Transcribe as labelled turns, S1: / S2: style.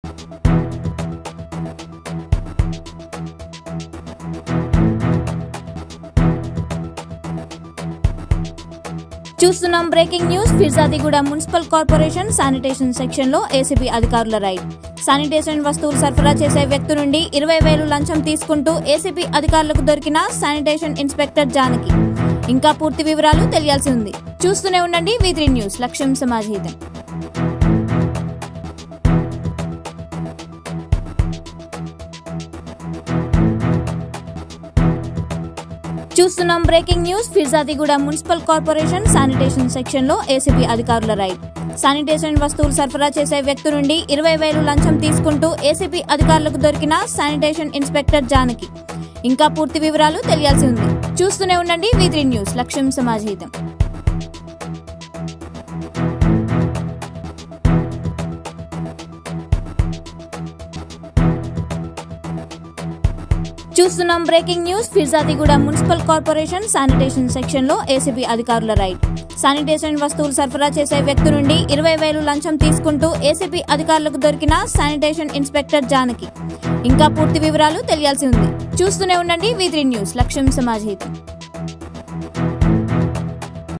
S1: చూస్తున్నాం breaking news Firzadiguda municipal corporation sanitation section లో ACB అధికారుల రైడ్ శానిటేషన్ వస్తువులు సరఫరా చేసే వ్యక్తి నుండి ఇరవై వేలు లంచం తీసుకుంటూ ఏసీబీ అధికారులకు దొరికిన శానిటేషన్ ఇన్స్పెక్టర్ జానకి ఇంకా పూర్తి వివరాలు తెలియాల్సి ఉంది చూస్తూనే ఉండండి వి త్రీ న్యూస్ లక్ష్యం సమాజ్ హితం చూస్తున్నాం breaking news Firzadiguda municipal corporation sanitation section లో ఏసీబీ అధికారుల రైడ్ శానిటేషన్ వస్తువులు సరఫరా చేసే వ్యక్తి నుండి ఇరవై వేలు లంచం తీసుకుంటూ ఏసీబీ అధికారులకు దొరికిన శానిటేషన్ ఇన్స్పెక్టర్ జానకి ఇంకా పూర్తి వివరాలు తెలియాల్సి ఉంది చూస్తూనే ఉండండి వి త్రీ న్యూస్ లక్ష్యం సమాజ్ హితం చూస్తున్నాం breaking news Firzadiguda municipal corporation sanitation section లో ఏసీబీ అధికారుల రైడ్ శానిటేషన్ వస్తువులు సరఫరా చేసే వ్యక్తి నుండి ఇరవై వేలు లంచం తీసుకుంటూ ఏసీబీ అధికారులకు దొరికిన శానిటేషన్ ఇన్స్పెక్టర్ జానకి ఇంకా పూర్తి వివరాలు తెలియాల్సి ఉంది చూస్తూనే ఉండండి వి త్రీ న్యూస్ లక్ష్యం సమాజ్ హితం